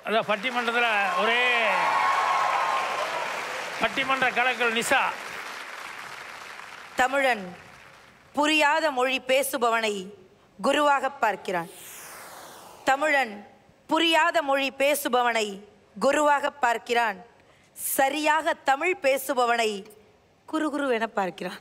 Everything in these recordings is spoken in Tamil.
அதான் பட்டிமன்றத்தில் ஒரே பட்டிமன்ற கலக்கல் நிசா தமிழன் புரியாத மொழி பேசுபவனை குருவாக பார்க்கிறான் தமிழன் புரியாத மொழி பேசுபவனை குருவாக பார்க்கிறான் சரியாக தமிழ் பேசுபவனை குரு குருவென பார்க்கிறான்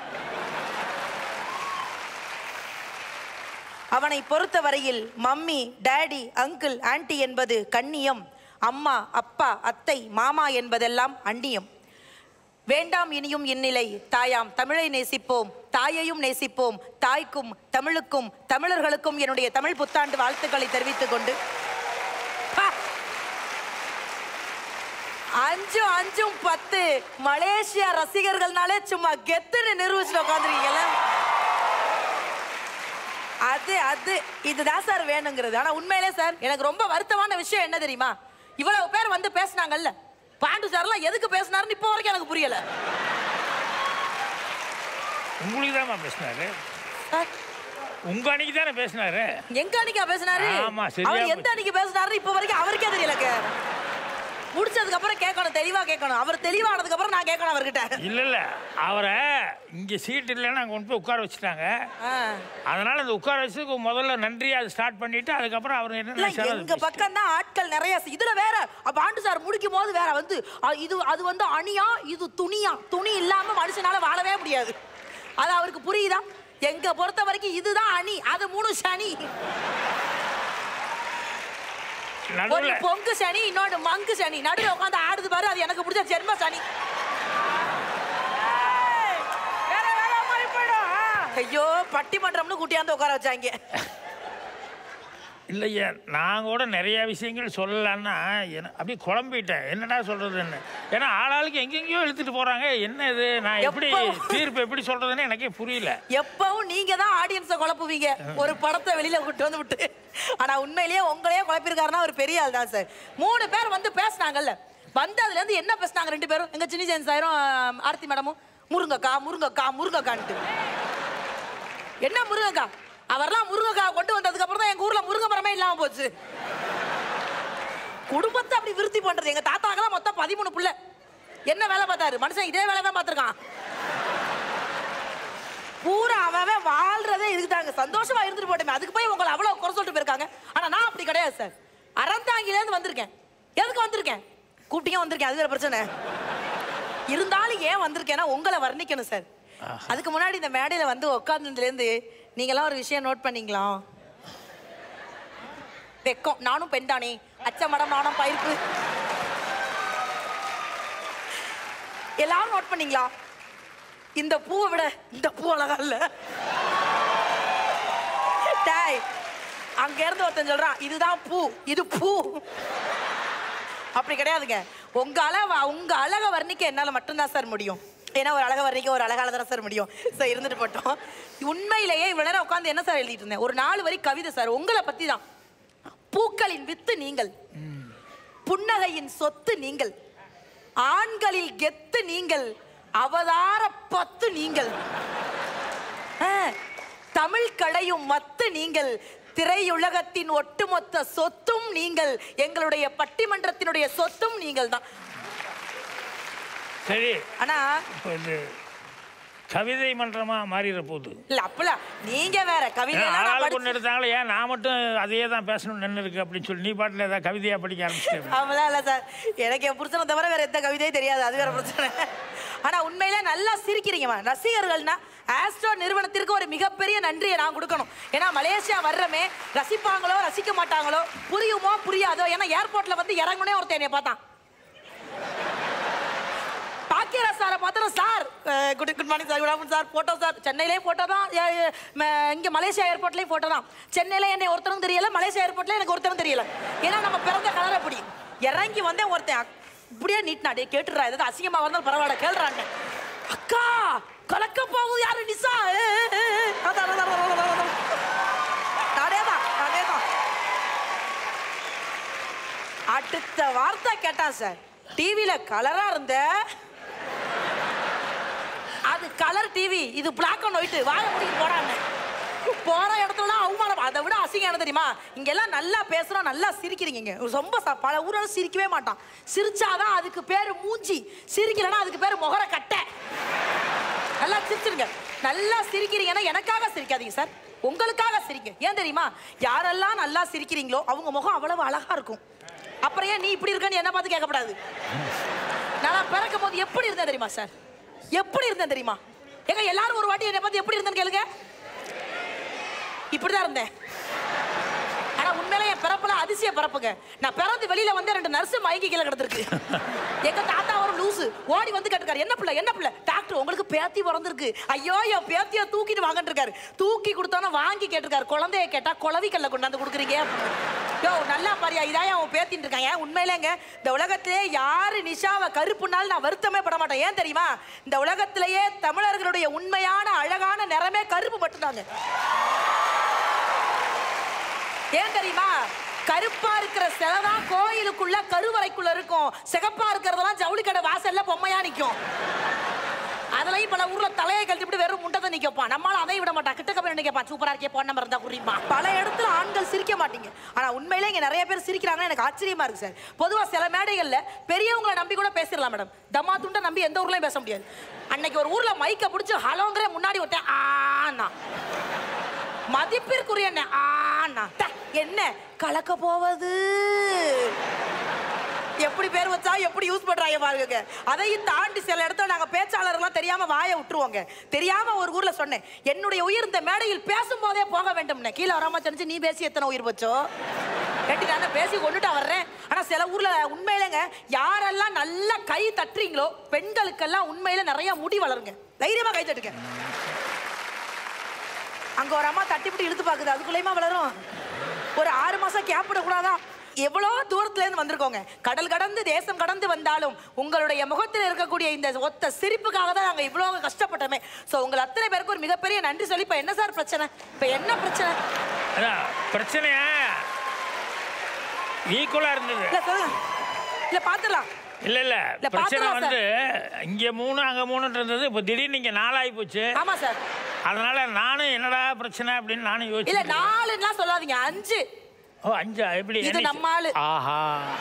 அவனை பொறுத்தவரையில் மம்மி டேடி அங்கிள் ஆன்ட்டி என்பது கண்ணியம் அம்மா அப்பா அத்தை மாமா என்பதெல்லாம் அந்நியம் வேண்டாம் இனியும் இந்நிலை தாயாம் தமிழை நேசிப்போம் தாயையும் நேசிப்போம் தாய்க்கும் தமிழுக்கும் தமிழர்களுக்கும் என்னுடைய தமிழ் புத்தாண்டு வாழ்த்துக்களை தெரிவித்துக் கொண்டு பா! அஞ்சு அஞ்சும் பத்து மலேசியா ரசிகர்கள்னாலே சும்மா கெத்துன்னு நிரூபிச்சுட்டு உட்காந்துருக்கீங்கல்ல அது அது இதுதான் சார் வேணுங்கிறது ஆனா உண்மையிலே சார் எனக்கு ரொம்ப வருத்தமான விஷயம் என்ன தெரியுமா இவ்வளவு பேர் வந்து பேசுனாங்கல்ல பாண்டு சார்லாம் எதுக்கு பேசினாருன்னு இப்போ வரைக்கும் எனக்கு புரியல உங்களுக்கு தான்மா பேசினாரு சார், உங்க அன்னைக்கு தானே பேசினாரு எங்க அன்னைக்கா பேசினாரு ஆமா, சரியா அவர் போச்சு. எந்த அன்னைக்கு பேசினாரு இப்போ வரைக்கும் அவருக்கே தெரியலங்க முடிச்சதுக்கு அப்புறம் கேட்கணும் தெளிவா கேட்கணும் அவர் தெளிவானதுக்கு அப்புறம் நான் கேட்கணும் அவர்கிட்ட இல்ல இல்ல அவரை இங்க சீட் இல்லைன்னு அங்க கொண்டு போய் உட்கார வச்சுட்டாங்க ஆ. அதனால அந்த உட்கார வச்சதுக்கு முதல்ல நன்றியா அது ஸ்டார்ட் பண்ணிட்டு அதுக்கப்புறம் அவர் என்ன இல்ல நினைச்சாரோ அதை எங்க பேசிட்டாரு. பக்கம் தான் ஆட்கள் நிறைய இதுல வேற அப்ப ஆண்டு சார் முடிக்கும் போது வேற வந்து அ, இது அது வந்து அணியா இது துணியா துணி இல்லாம மனுஷனால வாழவே முடியாது அது அவருக்கு புரியுதா எங்க பொறுத்த வரைக்கும் இதுதான் அணி அது மூணு சனி ஒரு நடுவுல பொங்கு சனி இன்னொன்னு மங்கு சனி நடுவில் உட்காந்து ஆடுது பாரு அது எனக்கு பிடிச்ச ஜென்ம சனி வேற வேலை மாதிரி போயிடும். ஐயோ பட்டிமன்றம்னு கூட்டியாந்து உட்கார வச்சாங்க இல்லையா நான் கூட நிறைய விஷயங்கள் சொல்லலான்னா என்ன அப்படியே குழம்பிட்டேன் என்னடா சொல்றதுன்னு ஏன்னா ஆளாளுக்கு எங்கெங்கேயோ இழுத்துட்டு போறாங்க என்ன இது நான் எப்படி எப்போ? தீர்ப்பு எப்படி சொல்றதுன்னு எனக்கே புரியல எப்பவும் நீங்க தான் ஆடியன்ஸை குழப்புவீங்க ஒரு படத்தை வெளியில கூட்டு வந்து விட்டு ஆனா உண்மையிலேயே உங்களையே குழப்பிருக்காருன்னா ஒரு பெரிய ஆள் தான் சார் மூணு பேர் வந்து பேசுனாங்கல்ல வந்ததுல இருந்து என்ன பேசுனாங்க ரெண்டு பேரும் எங்க சின்ன ஜெயன் சாரும் ஆஹ், ஆர்த்தி மேடமும் முருங்கக்கா முருங்கக்கா முருங்கக்கான்ட்டு என்ன முருங்கக்கா அவர்லாம் முருங்கக்கா கொண்டு வந்ததுக்கு அப்புறம் தான் எங்க ஊர்ல முருங்கை மரமே இல்லாம போச்சு குடும்பத்தை அப்படி விருத்தி பண்றது எங்க தாத்தாக்கெல்லாம் மொத்தம் பதிமூணு புள்ள என்ன வேலை பார்த்தாரு மனுஷன் இதே வேலை தான் பார்த்திருக்கான் பூரா அவன் அவன் வாழ்றதே இருக்குதாங்க சந்தோஷமா இருந்துட்டு போட்டோமே அதுக்கு போய் உங்களை அவ்வளவு குறை சொல்லிட்டு போயிருக்காங்க ஆனா நான் அப்படி கிடையாது சார் அறந்தாங்கில இருந்து வந்திருக்கேன் எதுக்கு வந்திருக்கேன் கூட்டியும் வந்திருக்கேன் அது வேற பிரச்சனை இருந்தாலும் ஏன் வந்திருக்கேன்னா உங்களை வர்ணிக்கணும் சார் அதுக்கு முன்னாடி இந்த மேடையில வந்து உட்கார்ந்ததுல இருந்து நீங்களாம் ஒரு விஷயம் நோட் பண்ணீங்களா வெக்கம் நானும் பெண் தானே அச்சமடம் நானும் பயிர்ப்பு எல்லாரும் நோட் பண்ணீங்களா இந்த பூவை விட இந்த பூ அழகா இல்ல டேய் அங்க இருந்து ஒருத்தன் சொல்றான் இதுதான் பூ இது பூ அப்படி கிடையாதுங்க உங்க அழக உங்க அழக வர்ணிக்க என்னால மட்டும்தான் சார் முடியும் ஏன்னா ஒரு அழக வர்ணிக்க ஒரு அழகால தானே சார் முடியும் சார் இருந்துட்டு போட்டோம் உண்மையிலேயே இவ்வளவு நேரம் உட்காந்து என்ன சார் எழுதிட்டு இருந்தேன் ஒரு நாலு வரி கவிதை சார் உங்களை பத்தி தான் பூக்களின் வித்து நீங்கள் புன்னகையின் சொத்து நீங்கள் ஆண்களில் கெத்து நீங்கள் அவதார பத்து நீங்கள் ஆ, தமிழ் கடையும் மத்து நீங்கள் திரையுலகத்தின் ஒட்டுமொத்த சொத்தும் நீங்கள் எங்களுடைய பட்டிமன்றத்தினுடைய சொத்தும் நீங்கள் தான் சரி ஆனா இப்போ இது கவிதை மன்றமா மாறிட போகுது இல்ல அப்பல நீங்க வேற கவிதை ஏன் ஆளாளுக்கு ஒன்று எடுத்தாங்களே ஏன் நான் மட்டும் அதையே தான் பேசணும்னு நின்று இருக்கு அப்படின்னு சொல்லி நீ பாட்டில் ஏதாவது கவிதையாக படிக்க ஆரம்பிச்சிட்டேன் அவளா இல்ல சார் எனக்கு என் புருஷனை தவிர வேற எந்த கவிதையும் தெரியாது அது வேற பிரச்சனை ஆனா உண்மையிலே நல்லா சிரிக்கிறீங்கம்மா ரசிகர்கள்னா ஆஸ்ட்ரோ நிறுவனத்திற்கு ஒரு மிகப்பெரிய நன்றியை நான் கொடுக்கணும் ஏன்னா மலேசியா வர்றமே ரசிப்பாங்களோ ரசிக்க மாட்டாங்களோ புரியுமோ புரியாதோ ஏன்னா ஏர்போர்ட்ல வந்து இறங்குனே ஒருத்தன் என்னைய பார்த்தான் பாக்கியராஜ் சாரை பார்த்தோம் sir good good morning sir good afternoon sir photo sir சென்னையிலே போட்டோ தான் எ- எ- ம- இங்க மலேசியா ஏர்போர்ட்லயும் போட்டோ தான் சென்னையில என்னை ஒருத்தரும் தெரியல மலேசியா ஏர்போர்ட்ல எனக்கு ஒருத்தரும் தெரியல ஏன்னா நம்ம பிறந்த கலர் அப்படி இறங்கி வந்தேன் ஒருத்தன் இப்படியே நீட்னா டே கேட்டுறா ஏதாவது அசிங்கமா வந்தாலும் பரவாயில்ல கேள்றாங்க அக்கா கலக்க போகுது யாரு நிசா ஏ, ஏ, ஏ, ஏ. அதான், அதான், அதான், அதான், அதான், அதான். அதேதான் அதேதான் அடுத்த வார்த்தை கேட்டான் சார் டிவில கலரா இருந்த அது கலர் டிவி இது பிளாக் அண்ட் ஒயிட் வாங்க முடியும் போடான்னு போற இடத்துலலாம் அவமானம் அதை விட அசிங்கம் என்ன தெரியுமா இங்க எல்லாம் நல்லா பேசுறோம் நல்லா சிரிக்கிறீங்க இங்க. ரொம்ப ச- பல ஊர்ல சிரிக்கவே மாட்டான் சிரிச்சாதான் அதுக்கு பேரு மூஞ்சி சிரிக்கலன்னா அதுக்கு பேரு முகர கட்டை நல்லா சிரிச்சிருங்க நல்லா சிரிக்கிறீங்கன்னா எனக்காக சிரிக்காதீங்க சார் உங்களுக்காக சிரிங்க ஏன் தெரியுமா யாரெல்லாம் நல்லா சிரிக்கிறீங்களோ அவங்க முகம் அவ்வளவு அழகா இருக்கும் அப்புறம் ஏன் நீ இப்படி இருக்கன்னு என்ன பார்த்து கேட்கக்கூடாது நான் பிறக்கும் போது எப்படி இருந்தேன் தெரியுமா சார் எப்படி இருந்தேன் தெரியுமா ஏங்க எல்லாரும் ஒரு வாட்டி என்னை பார்த்து எப்படி இருந்தேன்னு கேளுங்க இப்படிதான் இருந்தேன் ஆனா உண்மையிலே என் பிறப்புல அதிசய பிறப்புங்க நான் பிறந்து வெளியில வந்து ரெண்டு நர்ஸ் மயங்கி கீழே கிடந்திருக்கு எங்க தாத்தா ஒரு லூசு ஓடி வந்து கேட்டுக்காரு என்ன பிள்ளை என்ன பிள்ளை டாக்டர் உங்களுக்கு பேத்தி பிறந்திருக்கு ஐயோ என் பேத்திய தூக்கிட்டு வாங்கன்னு இருக்காரு தூக்கி கொடுத்தோன்னா வாங்கி கேட்டிருக்காரு குழந்தைய கேட்டா குளவிக்கல்ல கொண்டாந்து கொடுக்குறீங்க யோ நல்லா பாரியா இதான் அவன் பேத்தின்னு இருக்காங்க உண்மையிலேங்க இந்த உலகத்திலே யாரு நிஷாவை கருப்புனாலும் நான் வருத்தமே பட மாட்டேன் ஏன் தெரியுமா இந்த உலகத்திலேயே தமிழர்களுடைய உண்மையான அழகான நிறமே கருப்பு மட்டும்தாங்க ஏன் தெரியுமா கருப்பா இருக்கிற சிலை தான் கோயிலுக்குள்ள கருவறைக்குள்ள இருக்கும் சிகப்பா இருக்கிறதெல்லாம் ஜவுளி கடை வாசல்ல பொம்மையா நிக்கும் அதுலயும் பல ஊர்ல தலையை கழட்டிவிட்டு வெறும் முண்டை தான் நிக்கப்பா நம்மளால அதையும் விட மாட்டா கிட்டக்க போய் நினைக்கப்பா சூப்பரா இருக்கே போன் நம்பர் இருந்தா குறிப்பா பல இடத்துல ஆண்கள் சிரிக்க மாட்டீங்க ஆனா உண்மையிலே இங்க நிறைய பேர் சிரிக்கிறாங்கன்னு எனக்கு ஆச்சரியமா இருக்கு சார் பொதுவா சில மேடைகள்ல பெரியவங்களை நம்பி கூட பேசிடலாம் மேடம் தம்மா துண்டை நம்பி எந்த ஊர்லயும் பேச முடியாது அன்னைக்கு ஒரு ஊர்ல மைக்க பிடிச்சி ஹலோங்கிற முன்னாடி ஒருத்தன் ஆனா மதிப்பிற்குரிய என்ன ஆனா ட, என்ன கலக்க போவது எப்படி பேர் வச்சா எப்படி யூஸ் பண்றாங்க பாருங்க அதையும் தாண்டி சில இடத்துல நாங்க பேச்சாளர்லாம் தெரியாம வாயை விட்டுருவோங்க தெரியாம ஒரு ஊர்ல சொன்னேன் என்னுடைய உயிர் இந்த மேடையில் பேசும்போதே போக வேண்டும்னு கீழே வராம தெரிஞ்சு நீ பேசி எத்தனை உயிர் வச்சோ கட்டி நான் பேசி கொண்டுட்டா வர்றேன் ஆனா சில ஊர்ல உண்மையிலங்க யாரெல்லாம் நல்லா கை தட்டுறீங்களோ பெண்களுக்கெல்லாம் உண்மையில நிறைய முடி வளருங்க தைரியமா கை தட்டுங்க அங்க ஒரு அம்மா தட்டிப்பிட்டு இழுத்து பாக்குது அதுக்குள்ளேயுமா வளரும் ஒரு ஆறு மாசம் கேப் விடக்கூடாதா எவ்வளோ தூரத்துல இருந்து வந்திருக்கோங்க கடல் கடந்து தேசம் கடந்து வந்தாலும் உங்களுடைய முகத்தில் இருக்கக்கூடிய இந்த ஒத்த சிரிப்புக்காக தான் நாங்க இவ்வளோ கஷ்டப்பட்டோமே சோ உங்கள் அத்தனை பேருக்கு ஒரு மிகப்பெரிய நன்றி சொல்லி இப்ப என்ன சார் பிரச்சனை இப்ப என்ன பிரச்சனை அதான் பிரச்சனையா ஈக்குவலாக இருந்தது இல்ல சொல்லுங்க இல்ல பாத்துடலாம் இல்ல இல்ல இல்ல, பிரச்சனை பாத்துடலாம் வந்து இங்க மூணு அங்க மூணுன்னு இருந்தது இப்போ திடீர்னு இங்க நாலாகி போச்சு ஆமா சார் அதனால நானும் என்னடா பிரச்சனை அப்படின்னு நானும் இல்ல யோசிச்சு நாலுலாம் சொல்லாதீங்க அஞ்சு ஓ அஞ்சா எப்படி இது என்ன- நம்ம ஆளு. ஆஹா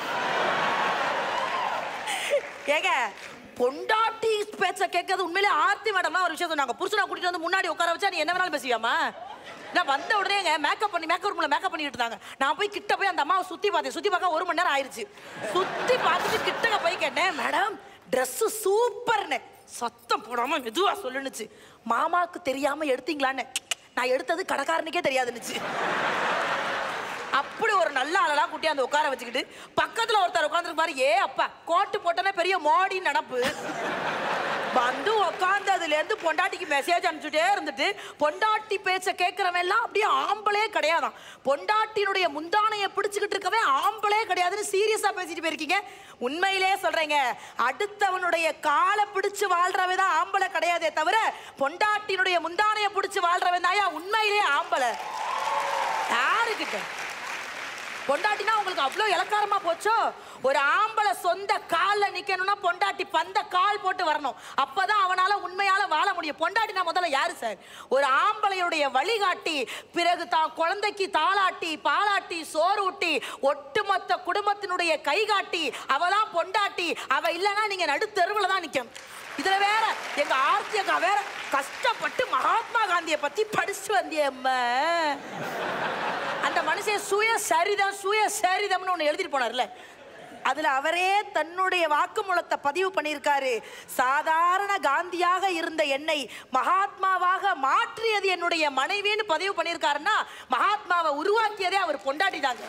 ஏங்க பொண்டாட்டி பேச்ச கேட்கறது உண்மையிலே ஆர்த்தி மேடம்லாம் ஒரு விஷயம் சொன்னாங்க புருஷனை கூட்டிட்டு வந்து முன்னாடி உட்கார வச்சா நீ என்ன வேணாலும் பேசுவியாமா நான் வந்த உடனேங்க மேக்கப் பண்ணி மேக்கப் ரூம்ல மேக்கப் பண்ணிட்டு இருந்தாங்க நான் போய் கிட்ட போய் அந்த அம்மாவை சுத்தி பார்த்தேன் சுத்தி பார்க்க ஒரு மணி நேரம் ஆயிருச்சு சுத்தி பார்த்துட்டு கிட்டக்க போய் கேட்டேன் மேடம் Dress சூப்பர்னு சத்தம் போடாம மெதுவா சொல்லுனுச்சு மாமாக்கு தெரியாம எடுத்தீங்களான்னு நான் எடுத்தது கடைக்காரனுக்கே தெரியாதுன்னுச்சு அப்படி ஒரு நல்ல ஆளெல்லாம் கூட்டி அந்த உட்கார வச்சுக்கிட்டு பக்கத்துல ஒருத்தர் உட்காந்துருப்பாரு ஏ அப்பா கோட்டு போட்டோன்னே பெரிய மோடி நடப்பு வந்து உக்காந்ததுல இருந்து பொண்டாட்டிக்கு மெசேஜ் அனுப்பிச்சுட்டே இருந்துட்டு பொண்டாட்டி பேச்ச கேட்கறவன் எல்லாம் அப்படியே ஆம்பளே கிடையாதாம் பொண்டாட்டினுடைய முந்தானைய பிடிச்சுக்கிட்டு இருக்கவே ஆம்பளே கிடையாதுன்னு சீரியஸா பேசிட்டு போயிருக்கீங்க உண்மையிலே சொல்றேங்க அடுத்தவனுடைய காலை பிடிச்சு வாழ்றவன் தான் ஆம்பளை கிடையாதே தவிர பொண்டாட்டினுடைய முந்தானைய பிடிச்சு வாழ்றவன் தாயா உண்மையிலே ஆம்பளை யாருக்கிட்ட பொண்டாட்டினா உங்களுக்கு அவ்வளோ இலக்காரமா போச்சோ ஒரு ஆம்பளை சொந்த கால்ல நிக்கணும்னா பொண்டாட்டி பந்த கால் போட்டு வரணும் அப்பதான் அவனால உண்மையால வாழ முடியும் பொண்டாட்டினா முதல்ல யாரு சார் ஒரு ஆம்பளையுடைய வழிகாட்டி பிறகு தான் குழந்தைக்கு தாளாட்டி பாலாட்டி சோறு ஊட்டி ஒட்டுமொத்த குடும்பத்தினுடைய கைகாட்டி அவதான் பொண்டாட்டி அவ இல்லைன்னா நீங்க நடுத்தெருவுல தான் நிக்கணும் இதுல வேற எங்க ஆர்த்தி அக்கா வேற கஷ்டப்பட்டு மகாத்மா காந்தியை பத்தி படிச்சு வந்தியம்மா அந்த மனுஷன் சுய சரிதம் சுய சரிதம்னு ஒன்று எழுதிட்டு போனார்ல அதுல அவரே தன்னுடைய வாக்குமூலத்தை பதிவு பண்ணியிருக்காரு சாதாரண காந்தியாக இருந்த என்னை மகாத்மாவாக மாற்றியது என்னுடைய மனைவின்னு பதிவு பண்ணியிருக்காருன்னா மகாத்மாவை உருவாக்கியதே அவர் பொண்டாட்டி தாங்க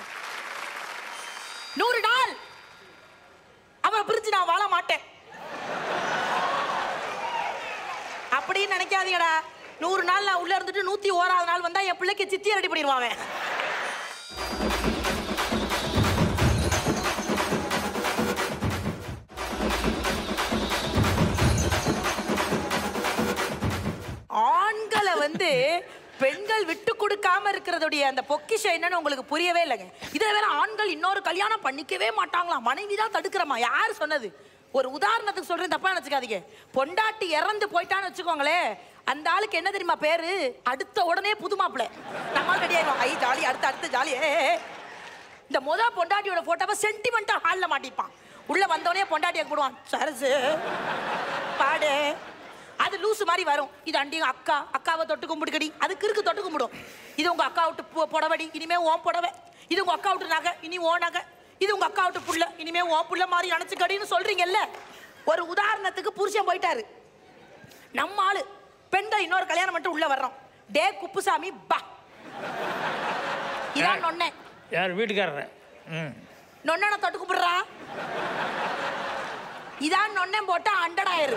நூறு நாள் அவரை பிரிச்சு நான் வாழ மாட்டேன் அப்படின்னு நினைக்காதீங்கடா நூறு நாள் நான் உள்ள இருந்துட்டு நூத்தி ஓராவது நாள் வந்தா என் பிள்ளைக்கு சித்தியை ரெடி பண்ணிடுவான் அவன். ஆண்களை வந்து பெண்கள் விட்டு கொடுக்காம இருக்கிறதுடைய அந்த பொக்கிஷம் என்னன்னு உங்களுக்கு புரியவே இல்லைங்க இதுல வேற ஆண்கள் இன்னொரு கல்யாணம் பண்ணிக்கவே மாட்டாங்களாம் மனைவி தான் தடுக்கிறமா யார் சொன்னது ஒரு உதாரணத்துக்கு சொல்றேன் தப்பா நினைச்சுக்காதீங்க பொண்டாட்டி இறந்து போயிட்டான்னு வச்சுக்கோங்களேன் அந்த ஆளுக்கு என்ன தெரியுமா பேரு அடுத்த உடனே புது மாப்பிள்ளை நம்ம ரெடி ஆயிடும் ஐ ஜாலி அடுத்து அடுத்து ஜாலி ஏ ஏ, ஏ. இந்த முத பொண்டாட்டியோட போட்டோவை சென்டிமெண்டா ஹால்ல மாட்டிப்பான் உள்ள வந்தவனே பொண்டாட்டியை கூடுவான் சரசு பாடு அது லூசு மாதிரி வரும் இது அண்டியும் அக்கா அக்காவை தொட்டு கும்பிடுக்கடி அது கிறுக்கு தொட்டு கும்பிடும் இது உங்க அக்கா விட்டு பு- புடவடி இனிமே ஓன் புடவை இது உங்க அக்கா விட்டு நகை இனி ஓ நகை இது உங்க அக்கா விட்டு புள்ள இனிமே ஓன் புள்ள மாதிரி அணைச்சுக்கடின்னு சொல்றீங்கல்ல ஒரு உதாரணத்துக்கு புருஷன் போயிட்டாரு நம்ம ஆளு பெண்கள் இன்னொரு கல்யாணம் மட்டும் உள்ள வர்றோம் டே குப்புசாமி பா இதான் நொன்னே யார் வீட்டுக்காரர் ம் நொண்ணனை தொட்டு கும்பிடுறா இதான் நொண்ணன் போட்டா ஹண்ட்ரட் ஆயிரு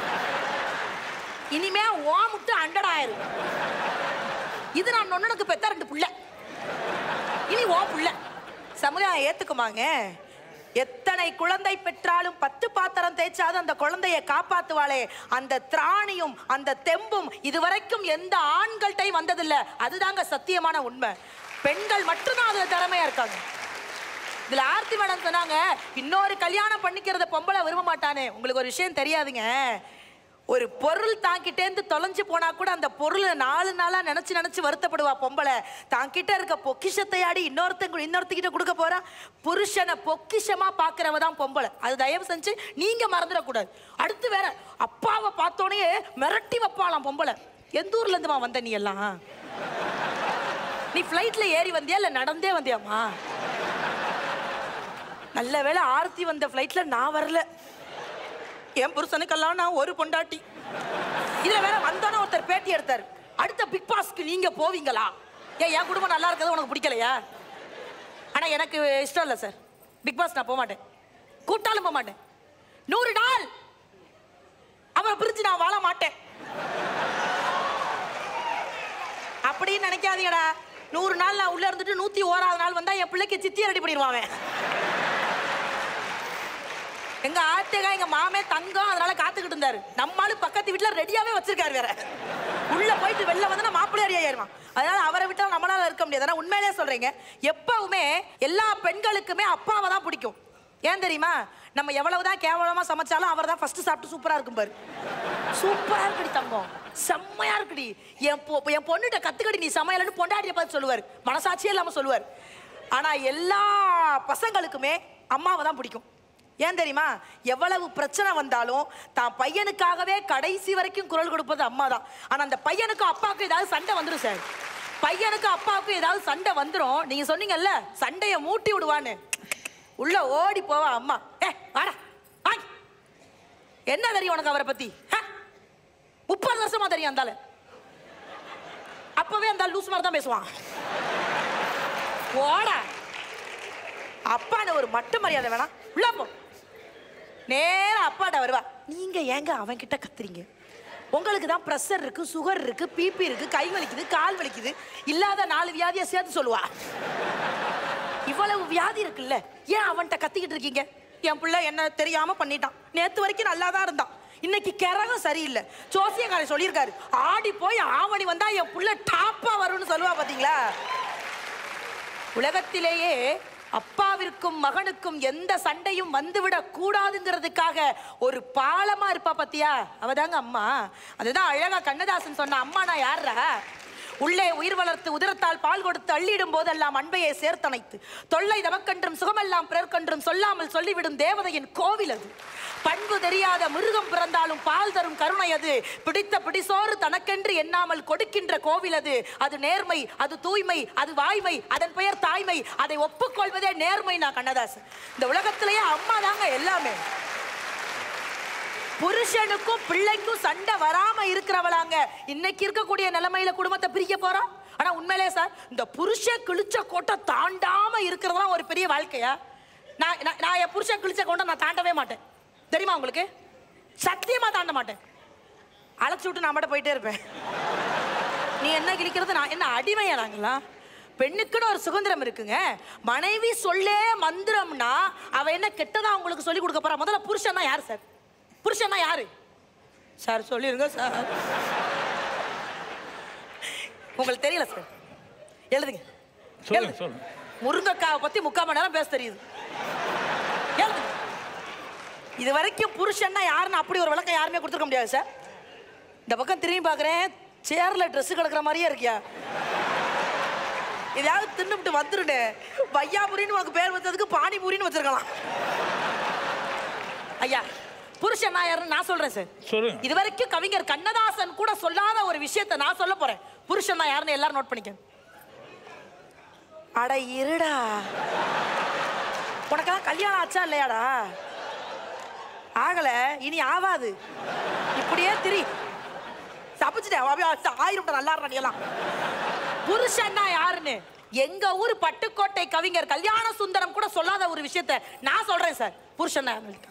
இனிமே ஓ முட்டு ஹண்ட்ரட் ஆயிரு இது நான் நொண்ணனுக்கு பெத்த ரெண்டு புள்ள இனி ஓ புள்ள சமுதாயம் ஏத்துக்குமாங்க எத்தனை குழந்தை பெற்றாலும் பத்து பாத்திரம் தேய்ச்சாது அந்த குழந்தையை காப்பாத்துவாளே அந்த திராணியும் அந்த தெம்பும் இதுவரைக்கும் எந்த ஆண்கள்கிட்டையும் வந்ததில்ல அதுதாங்க சத்தியமான உண்மை பெண்கள் மட்டும்தான் அதுல திறமையா இருக்காங்க இதுல ஆர்த்தி மேடம் சொன்னாங்க இன்னொரு கல்யாணம் பண்ணிக்கிறத பொம்பளை விரும்ப மாட்டானே உங்களுக்கு ஒரு விஷயம் தெரியாதுங்க ஒரு பொருள் தாங்கிட்டே இருந்து தொலைஞ்சு போனா கூட அந்த பொருளை நாலு நாளா நினைச்சு நினைச்சு வருத்தப்படுவா பொம்பளை தாங்கிட்ட இருக்க பொக்கிஷத்தை ஆடி இன்னொருத்தங்க இன்னொருத்தங்கிட்ட கொடுக்க போறா புருஷனை பொக்கிஷமா பாக்குறவ தான் பொம்பளை அது தயவு செஞ்சு நீங்க மறந்துடக்கூடாது அடுத்து வேற அப்பாவை பார்த்தோன்னே மிரட்டி வைப்பாளாம் பொம்பளை எந்த ஊர்ல இருந்துமா வந்த நீ எல்லாம் நீ ஃப்ளைட்ல ஏறி வந்தியா இல்ல நடந்தே வந்தியாமா நல்ல வேளை ஆர்த்தி வந்த ஃப்ளைட்ல நான் வரல என் புருஷனுக்கெல்லாம் நான் ஒரு பொண்டாட்டி இதுல வேற வந்தோன்னு ஒருத்தர் பேட்டி எடுத்தாரு அடுத்த பிக் பாஸ்க்கு நீங்க போவீங்களா ஏன் என் குடும்பம் நல்லா இருக்கிறது உனக்கு பிடிக்கலையா ஆனா எனக்கு இஷ்டம் இல்லை சார் பிக் பாஸ் நான் போக மாட்டேன் கூட்டாலும் போக மாட்டேன் நூறு நாள் அவரை பிரிஞ்சு நான் வாழ மாட்டேன் அப்படின்னு நினைக்காதீங்கடா நூறு நாள் நான் உள்ள இருந்துட்டு நூத்தி ஓராவது நாள் வந்தா என் பிள்ளைக்கு சித்தியை ரெடி பண்ணிடுவாங்க எங்க ஆத்தேகா எங்க மாமே தங்கம் அதனால காத்துக்கிட்டு இருந்தாரு நம்மாலு பக்கத்து வீட்டுல ரெடியாவே வச்சிருக்காரு வேற உள்ள போயிட்டு வெளில வந்து மாப்பிள்ளை ரெடி ஆயிருவான் அதனால அவரை விட்டா நம்மளால இருக்க முடியாது ஆனா உண்மையிலே சொல்றீங்க எப்பவுமே எல்லா பெண்களுக்குமே அப்பாவை தான் பிடிக்கும் ஏன் தெரியுமா நம்ம எவ்வளவுதான் கேவலமா சமைச்சாலும் அவர் தான் ஃபர்ஸ்ட் சாப்பிட்டு சூப்பரா இருக்கும் பாரு சூப்பரா இருக்குடி தங்கம் செம்மையா இருக்குடி என் பொ என் பொண்ணுகிட்ட கத்துக்கடி நீ சமையல்னு பொண்டாட்டிய பார்த்து சொல்லுவார் மனசாட்சியே இல்லாம சொல்லுவார் ஆனா எல்லா பசங்களுக்குமே அம்மாவை தான் பிடிக்கும் ஏன் தெரியுமா எவ்வளவு பிரச்சனை வந்தாலும் தான் பையனுக்காகவே கடைசி வரைக்கும் குரல் கொடுப்பது அம்மா தான் ஆனா அந்த பையனுக்கும் அப்பாவுக்கும் ஏதாவது சண்டை வந்துடும் சார் பையனுக்கும் அப்பாவுக்கும் ஏதாவது சண்டை வந்துடும் நீங்க சொன்னீங்கல்ல சண்டையை மூட்டி விடுவான்னு உள்ள ஓடி போவா அம்மா ஏ வாடா வாய் என்ன தெரியும் உனக்கு அவரை பத்தி ஆ? முப்பது வருஷமா தெரியும் அந்தால அப்பவே அந்த லூஸ் மாதிரி தான் பேசுவான் ஓடா அப்பான ஒரு மட்டு மரியாதை வேணாம் உள்ள போ நேரா அப்பாட்ட வருவா நீங்க ஏங்க அவன் கிட்ட கத்துறீங்க உங்களுக்கு தான் ப்ரெஷர் இருக்கு சுகர் இருக்கு பிபி இருக்கு கை வலிக்குது கால் வலிக்குது இல்லாத நாலு வியாதியை சேர்த்து சொல்லுவா இவ்வளவு வியாதி இருக்குல்ல ஏன் அவன்கிட்ட கத்திக்கிட்டு இருக்கீங்க என் பிள்ளை என்ன தெரியாம பண்ணிட்டான் நேத்து வரைக்கும் நல்லா தான் இருந்தான் இன்னைக்கு கிரகம் சரியில்லை ஜோசியக்காரர் சொல்லியிருக்காரு ஆடி போய் ஆவணி வந்தா என் புள்ள டாப்பா வரும்னு சொல்லுவா பாத்தீங்களா உலகத்திலேயே அப்பாவிற்கும் மகனுக்கும் எந்த சண்டையும் வந்துவிடக் கூடாதுங்கிறதுக்காக ஒரு பாலமா இருப்பா பத்தியா அவதாங்க அம்மா அதுதான் அழகா கண்ணதாசன் சொன்ன அம்மா நான் யாரா உள்ளே உயிர் வளர்த்து உதரத்தால் பால் கொடுத்து அள்ளிடும் போதெல்லாம் அன்பையை சேர்த்தணைத்து தொல்லை தமக்கன்றும் சுகமெல்லாம் பிறர்க்கன்றும் சொல்லாமல் சொல்லிவிடும் தேவதையின் கோவில் அது பண்பு தெரியாத மிருகம் பிறந்தாலும் பால் தரும் கருணை அது பிடித்த பிடிசோறு தனக்கென்று எண்ணாமல் கொடுக்கின்ற கோவில் அது அது நேர்மை அது தூய்மை அது வாய்மை அதன் பெயர் தாய்மை அதை ஒப்புக்கொள்வதே நேர்மை நான் கண்ணதாசன் இந்த உலகத்திலேயே அம்மா தாங்க எல்லாமே புருஷனுக்கும் பிள்ளைக்கும் சண்டை வராம இருக்கிறவளாங்க இன்னைக்கு இருக்கக்கூடிய நிலைமையில குடும்பத்தை பிரிக்க போறோம் ஆனா உண்மையிலே சார் இந்த புருஷன் கிழிச்ச கோட்டை தாண்டாம இருக்கிறதெல்லாம் ஒரு பெரிய வாழ்க்கையா நான் நான்- நான் என் புருஷன் கிழிச்ச கோட்டை நான் தாண்டவே மாட்டேன் தெரியுமா உங்களுக்கு சத்தியமா தாண்ட மாட்டேன் அழைச்சி விட்டு நான் மட்டும் போயிட்டே இருப்பேன் நீ என்ன கிழிக்கிறது நான் என்ன அடிமையா நாங்களா பெண்ணுக்குன்னு ஒரு சுதந்திரம் இருக்குங்க மனைவி சொல்லே மந்திரம்னா அவ என்ன கெட்டதா உங்களுக்கு சொல்லி கொடுக்க போறா முதல்ல புருஷன்னா யார் சார் புருஷன்னா யாரு சார் சொல்லிருங்க சார் உங்களுக்கு தெரியல சார் எழுதுங்க சொல்லுங்க எழுதுங்க. சொல்லுங்க முருங்கைக்காவை பத்தி முக்கால் மணி நேரம் பேச தெரியுது எழுதுங்க இது வரைக்கும் புருஷன்னா யாருன்னு அப்படி ஒரு விளக்கம் யாருமே கொடுத்துருக்க முடியாது சார் இந்த பக்கம் திரும்பி பார்க்குறேன் சேர்ல Dress கிடக்குற மாதிரியே இருக்கியா எதையாவது தின்னுபிட்டு வந்துருடே வையாபுரின்னு உனக்கு பேர் வச்சதுக்கு பானிபூரின்னு வச்சிருக்கலாம் ஐயா புருஷன் நான் யாருன்னு நான் சொல்றேன் சார் சொல்லுங்க இது வரைக்கும் கவிஞர் கண்ணதாசன் கூட சொல்லாத ஒரு விஷயத்தை நான் சொல்ல போறேன் புருஷன் நான் யாருன்னு எல்லாரும் நோட் பண்ணிக்க அட இருடா உனக்கெல்லாம் கல்யாணம் ஆச்சா இல்லையாடா ஆகல இனி ஆவாது இப்படியே திரி தப்பிச்சிட்டேன் அப்படியே ஆயிரம் நல்லா இருடா நீ எல்லாம் புருஷன்னா யாருன்னு எங்க ஊர் பட்டுக்கோட்டை கவிஞர் கல்யாண சுந்தரம் கூட சொல்லாத ஒரு விஷயத்தை நான் சொல்றேன் சார் புருஷன்னா யாருன்னு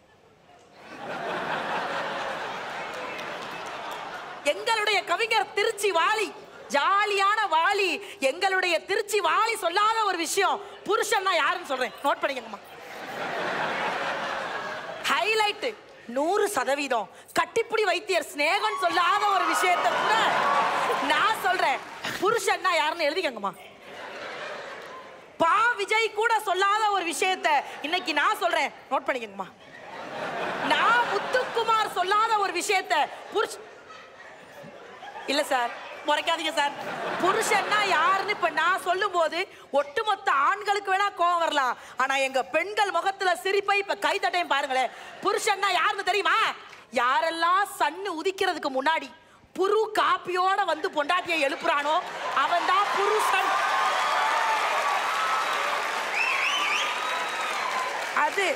எங்களுடைய கவிஞர் திருச்சி வாலி ஜாலியான வாலி எங்களுடைய திருச்சி வாலி சொல்லாத ஒரு விஷயம் புருஷன்னா யாருன்னு சொல்றேன் நோட் பண்ணிக்கங்கம்மா ஹைலைட் நூறு சதவீதம் கட்டிப்புடி வைத்தியர் ஸ்நேகன் சொல்லாத ஒரு விஷயத்தை கூட நான் சொல்றேன் புருஷன்னா யாருன்னு எழுதிக்கங்கம்மா பா விஜய் கூட சொல்லாத ஒரு விஷயத்தை இன்னைக்கு நான் சொல்றேன் நோட் பண்ணிக்கங்கம்மா நான் முத்துக்குமார் சொல்லாத ஒரு விஷயத்தை புருஷ இல்ல சார் முறைக்காதீங்க சார் புருஷன்னா யாருன்னு இப்ப நான் சொல்லும்போது ஒட்டுமொத்த ஆண்களுக்கு வேணா கோவம் வரலாம் ஆனா எங்க பெண்கள் முகத்துல சிரிப்பை இப்ப கை தட்டையும் பாருங்களேன் புருஷன்னா யாருன்னு தெரியுமா யாரெல்லாம் சன்னு உதிக்கிறதுக்கு முன்னாடி புரு காப்பியோட வந்து பொண்டாட்டியை எழுப்புறானோ அவன் தான் புருஷன் அது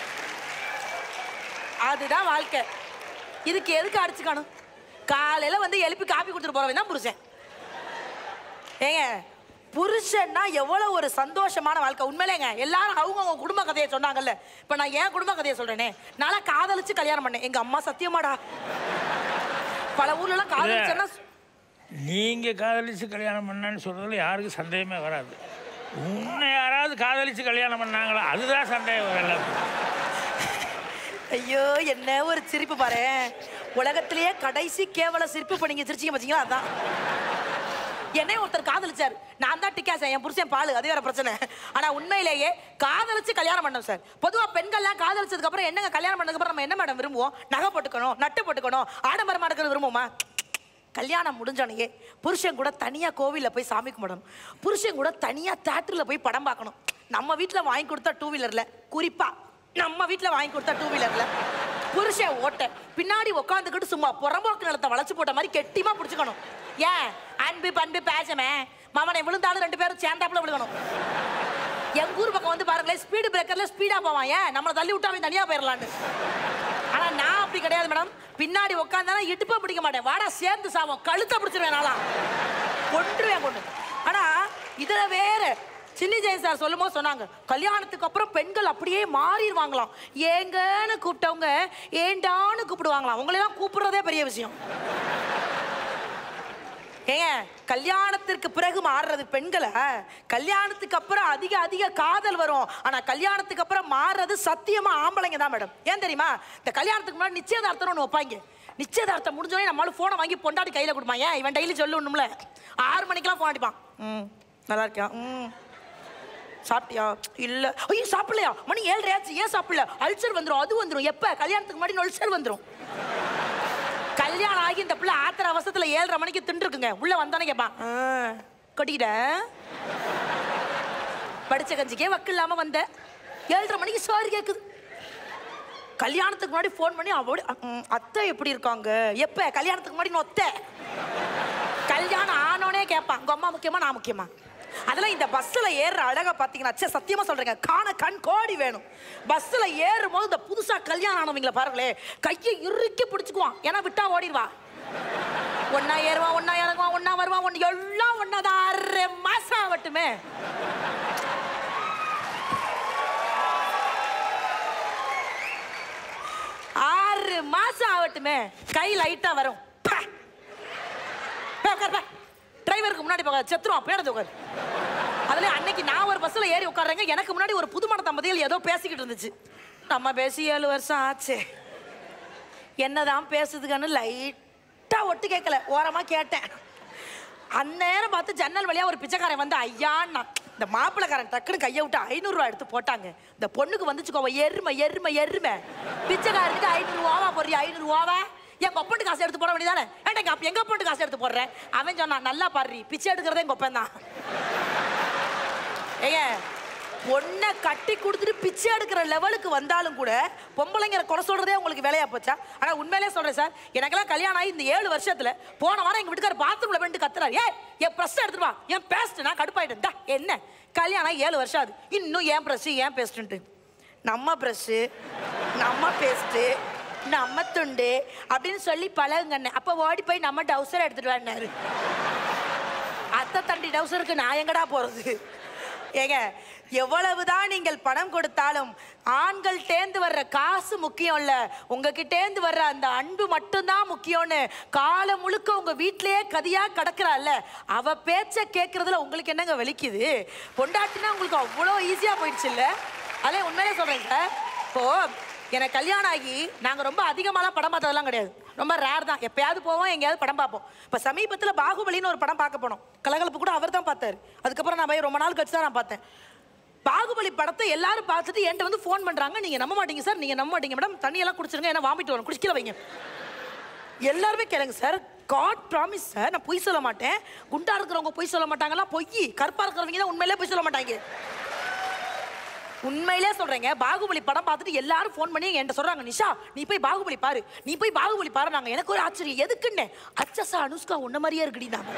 அதுதான் வாழ்க்கை இதுக்கு எதுக்கு அடிச்சுக்கணும் காலையில வந்து எழுப்பி காப்பி கொடுத்துட்டு போறவன் தான் புருஷன் ஏங்க புருஷன்னா எவ்வளவு ஒரு சந்தோஷமான வாழ்க்கை உண்மையிலேங்க எல்லாரும் அவங்க அவங்க குடும்ப கதையை சொன்னாங்கல்ல இப்ப நான் என் குடும்ப கதையை சொல்றேனே நான் காதலிச்சு கல்யாணம் பண்ணேன் எங்க அம்மா சத்தியமாடா பல ஊர்ல எல்லாம் காதலிச்சேன்னா நீங்க காதலிச்சு கல்யாணம் பண்ணான்னு சொல்றதுல யாருக்கும் சந்தேகமே வராது உன்னை யாராவது காதலிச்சு கல்யாணம் பண்ணாங்களா அதுதான் சந்தேகம் வரல ஐயோ என்ன ஒரு சிரிப்பு பாரு உலகத்திலேயே கடைசி கேவல சிரிப்பு இப்ப நீங்க சிரிச்சீங்க பாத்தீங்களா அதான் என்னை ஒருத்தர் காதலிச்சார் நான் தான் டிக்காசன் என் புருஷன் பாலு அது வேற பிரச்சனை ஆனா உண்மையிலேயே காதலிச்சு கல்யாணம் பண்ணோம் சார் பொதுவா பெண்கள்லாம் காதலிச்சதுக்கு அப்புறம் என்னங்க கல்யாணம் பண்ணதுக்கு அப்புறம் நம்ம என்ன மேடம் விரும்புவோம் நகை போட்டுக்கணும் நட்டு போட்டுக்கணும் ஆடம்பரமா இருக்கிறது விரும்புவோமா கல்யாணம் முடிஞ்சோனையே புருஷன் கூட தனியா கோவில்ல போய் சாமி கும்பிடணும் புருஷன் கூட தனியா தேட்டர்ல போய் படம் பார்க்கணும் நம்ம வீட்ல வாங்கி கொடுத்த டூ வீலர்ல குறிப்பா நம்ம வீட்ல வாங்கி கொடுத்த டூ வீலர்ல புருஷன் ஓட்ட பின்னாடி உட்காந்துக்கிட்டு சும்மா புறம்போக்கு நிலத்தை வளைச்சு போட்ட மாதிரி கெட்டிமா பிடிச்சுக்கணும் ஏன் அன்பு பண்பு பேசமே மாமனை விழுந்தாலும் ரெண்டு பேரும் சேர்ந்தாப்புல விழுகணும் எங்க ஊர் பக்கம் வந்து பாருங்களேன் ஸ்பீடு பிரேக்கர்ல ஸ்பீடா போவான் ஏன் நம்மளை தள்ளி விட்டு அவன் தனியா போயிடலான்னு ஆனா நான் அப்படி கிடையாது மேடம் பின்னாடி உட்காந்தாலும் இடுப்பை பிடிக்க மாட்டேன் வாடா சேர்ந்து சாவோம் கழுத்தை பிடிச்சிருவேன் நாளா கொண்டுருவேன் கொண்டு ஆனா இதுல வேற சின்னி ஜெயன் சார் சொல்லும் போது சொன்னாங்க கல்யாணத்துக்கு அப்புறம் பெண்கள் அப்படியே மாறிடுவாங்களாம் ஏங்கன்னு கூப்பிட்டவங்க ஏண்டான்னு கூப்பிடுவாங்களாம் உங்களெல்லாம் கூப்பிடுறதே பெரிய விஷயம் ஏங்க கல்யாணத்திற்கு பிறகு மாறுறது பெண்களை கல்யாணத்துக்கு அப்புறம் அதிக அதிக காதல் வரும் ஆனா கல்யாணத்துக்கு அப்புறம் மாறுறது சத்தியமா ஆம்பளைங்க தான் மேடம் ஏன் தெரியுமா இந்த கல்யாணத்துக்கு முன்னாடி நிச்சயதார்த்தம் ஒன்று வைப்பாங்க நிச்சயதார்த்தம் முடிஞ்சோடனே நம்மளால போனை வாங்கி பொண்டாட்டி கையில கொடுப்பான் ஏன் இவன் டெய்லி சொல்லணும்ல ஆறு மணிக்கெல்லாம் போன் அடிப்பான் ம் நல்லா இருக்கியா ம் சாப்பிட்டியா இல்ல ஐயோ சாப்பிடலையா மணி ஏழரை ஆச்சு ஏன் சாப்பிடல அல்சர் வந்துரும் அது வந்துரும் எப்ப கல்யாணத்துக்கு முன்னாடி அல்சர் வந்துரும் கல்யாணம் ஆகி இந்த பிள்ளை ஆத்திர அவசரத்துல ஏழரை மணிக்கு தின்றுருக்குங்க உள்ள வந்தானே கேட்பான் "ஆ, கொட்டிக்கிட்ட படிச்ச கஞ்சிக்கே வக்கு இல்லாம வந்த ஏழரை மணிக்கு சோறு கேக்குது கல்யாணத்துக்கு முன்னாடி ஃபோன் பண்ணி அவட "ம், அத்தை எப்படி இருக்காங்க எப்ப கல்யாணத்துக்கு முன்னாடி நொத்த கல்யாணம் ஆனோனே கேட்பான் உங்க அம்மா முக்கியமா நான் முக்கியமா அதெல்லாம் இந்த பஸ்ஸில் ஏறுற அழகா பார்த்தீங்கன்னா ச்சே சத்தியமா சொல்றேங்க காண கண் கோடி வேணும் பஸ்ஸில் ஏறும் போது இந்த புதுசா கல்யாணம் ஆனவங்கள பாருங்களே கையை இறுக்கி பிடிச்சுக்குவான் ஏன்னா விட்டா ஓடிடுவா ஒன்னா ஏறுவான் ஒன்னா இறங்குவான் ஒன்னா வருவான் ஒன்னு எல்லாம் ஒன்னாதான் அரை மாசம் ஆகட்டுமே ஆறு மாசம் ஆகட்டுமே கை லைட்டா வரும் பா. போ, உட்காரு, போ. டிரைவருக்கு முன்னாடி போக செத்துருவான் பேடத்து உட்காரு அதுல அன்னைக்கு நான் ஒரு பஸ்ல ஏறி உட்கார்றேங்க எனக்கு முன்னாடி ஒரு புதுமண தம்பதிகள் ஏதோ பேசிக்கிட்டு இருந்துச்சு நம்ம பேசி ஏழு வருஷம் ஆச்சு என்னதான் பேசுதுங்கன்னு லைட்டா ஒட்டு கேட்கல ஓரமா கேட்டேன் அந்நேரம் பார்த்து ஜன்னல் வழியா ஒரு பிச்சைக்காரன் வந்து ஐயான்னா இந்த மாப்பிள்ளைக்காரன் டக்குன்னு கையை விட்டு ஐநூறுரூவா எடுத்து போட்டாங்க இந்த பொண்ணுக்கு வந்துச்சுக்கோ எருமை எருமை எருமை பிச்சைக்காரனுக்கு ஐநூறுரூவாவா போடுறியா ஐநூறுரூவாவா என் கொப்பண்டு காசு எடுத்து போட வேண்டியதானே ஏன்டா எங்க அப்ப- எங்க அப்பண்டு காசு எடுத்து போடுறேன் அவன் சொன்னான் நல்லா பாடுறி பிச்சை எடுக்கிறதே எங்க ஒப்பன் தான் ஏங்க பொண்ணை கட்டி கொடுத்துட்டு பிச்சை எடுக்கிற லெவலுக்கு வந்தாலும் கூட பொம்பளைங்கிற குறை சொல்றதே உங்களுக்கு வேலையா போச்சா ஆனா உண்மையிலே சொல்றேன் சார் எனக்கெல்லாம் கல்யாணம் ஆகி இந்த ஏழு வருஷத்துல போன வாரம் எங்க வீட்டுக்கார பாத்ரூம்ல வந்து கத்துறாரு ஏய் என் ப்ரெஸ் எடுத்துட்டு வா என் பேஸ்ட் நான் கடுப்பாயிட்டேன் தா, என்ன கல்யாணம் ஆகி ஏழு வருஷம் ஆகுது இன்னும் ஏன் ப்ரெஸ் ஏன் பேஸ்ட்டுன்ட்டு நம்ம ப்ரெஸ் நம்ம பேஸ்ட்டு நம்ம துண்டு அப்படின்னு சொல்லி பழகுங்கண்ணே அப்போ ஓடி போய் நம்ம டவுசர் எடுத்துட்டு வாடினாரு அத்தை தண்டி டவுசருக்கு நான் எங்கடா போறது ஏங்க எவ்வளவுதான் நீங்கள் பணம் கொடுத்தாலும் ஆண்கள் தேர்ந்து வர்ற காசு முக்கியம் இல்ல உங்ககிட்டேந்து வர்ற அந்த அன்பு மட்டும்தான் முக்கியம்னு காலம் முழுக்க உங்க வீட்லயே கதியா கிடக்குறாள்ல அவ பேச்ச கேட்கறதுல உங்களுக்கு என்னங்க வலிக்குது பொண்டாட்டினா உங்களுக்கு அவ்வளோ ஈஸியா போயிடுச்சு இல்ல அதே உண்மையிலே சொல்றேன் சார் இப்போ எனக்கு கல்யாணம் ஆகி நாங்க ரொம்ப அதிகமாலாம் படம் பார்த்ததெல்லாம் கிடையாது ரொம்ப ரேர் தான் எப்பயாவது போவோம் எங்கேயாவது படம் பார்ப்போம் இப்போ சமீபத்தில் பாகுபலின்னு ஒரு படம் பார்க்க போனோம் கலகலப்பு கூட அவர் தான் பார்த்தாரு அதுக்கப்புறம் நான் போய் ரொம்ப நாள் கழிச்சு தான் நான் பார்த்தேன் பாகுபலி படத்தை எல்லாரும் பார்த்துட்டு என்கிட்ட வந்து ஃபோன் பண்றாங்க நீங்க நம்ப மாட்டீங்க சார் நீங்க நம்ப மாட்டீங்க மேடம் தண்ணியெல்லாம் குடிச்சிருங்க ஏன்னா வாமிட்டு வரும் குடிக்கல வைங்க எல்லாருமே கேளுங்க சார் காட் ப்ராமிஸ் சார் நான் பொய் சொல்ல மாட்டேன் குண்டா இருக்கிறவங்க பொய் சொல்ல மாட்டாங்களா பொய் கருப்பா இருக்கிறவங்க தான் உண்மையிலே பொய் சொல்ல மாட்டாங்க உண்மையிலே சொல்றேங்க பாகுபலி படம் பார்த்துட்டு எல்லாரும் ஃபோன் பண்ணி என்கிட்ட சொல்றாங்க நிஷா நீ போய் பாகுபலி பாரு நீ போய் பாகுபலி பாரு நாங்க எனக்கு ஒரு ஆச்சரியம் எதுக்குன்னு அச்சசா அனுஷ்கா உன்ன மாதிரியே இருக்குடி நாங்க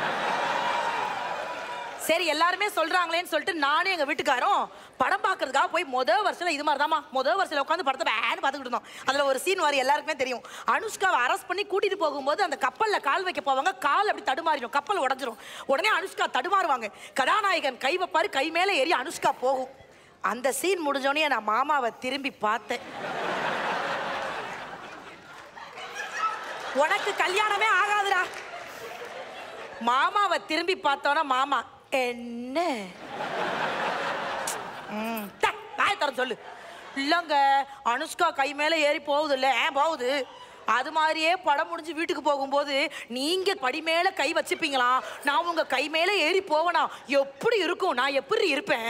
சரி எல்லாருமே சொல்றாங்களேன்னு சொல்லிட்டு நானும் எங்க வீட்டுக்காரும் படம் பார்க்கறதுக்காக போய் முத வருஷத்துல இது மாதிரிதாம்மா முத வருஷத்துல உட்காந்து படத்தை வேன்னு பார்த்துக்கிட்டு இருந்தோம் அதுல ஒரு சீன் வரும் எல்லாருக்குமே தெரியும் அனுஷ்காவை அரெஸ்ட் பண்ணி கூட்டிட்டு போகும்போது அந்த கப்பல்ல கால் வைக்க போவாங்க கால் அப்படி தடுமாறிடும் கப்பல் உடஞ்சிரும் உடனே அனுஷ்கா தடுமாறுவாங்க கதாநாயகன் கை வைப்பாரு கை மேல ஏறி அனுஷ்கா போகும் அந்த சீன் முடிஞ்சோடனே நான் மாமாவை திரும்பி பார்த்தேன் உனக்கு கல்யாணமே ஆகாதுடா மாமாவை திரும்பி பார்த்தோன்னா மாமா என்ன ம், டே, வாயை திறந்து சொல்லு இல்லைங்க அனுஷ்கா கை மேலே ஏறி போகுது இல்லை ஏன் போகுது அது மாதிரியே படம் முடிஞ்சு வீட்டுக்கு போகும்போது நீங்க படி மேல கை வச்சுப்பீங்களா நான் உங்க கை மேல ஏறி போவனா எப்படி இருக்கும் நான் எப்படி இருப்பேன்